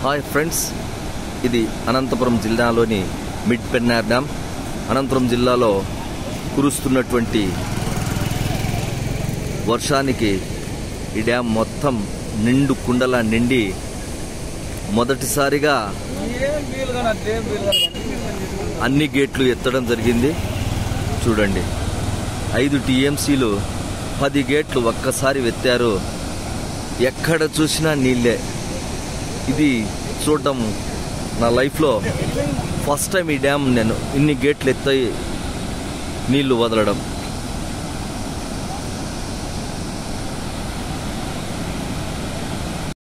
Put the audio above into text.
hi friends ఇది అనంతపురం జిల్లాలోని mid Pennar dam Anantapuram జిల్లాలో కురుస్తున్నటువంటి వర్షానికి ఈ డ్యామ్ మొత్తం నిండు కుండలా నిండి మొదటిసారిగా అన్ని గేట్లు ఎత్తడం జరిగింది చూడండి ఐదు టీఎంసీలు పది గేట్లు ఒక్కసారి ఎత్తారు ఎక్కడ చూసినా నీళ్ళే ఇది చూడటం నా లైఫ్లో ఫస్ట్ టైం ఈ డ్యామ్ నేను ఇన్ని గేట్లు ఎత్తాయి నీళ్లు వదలడం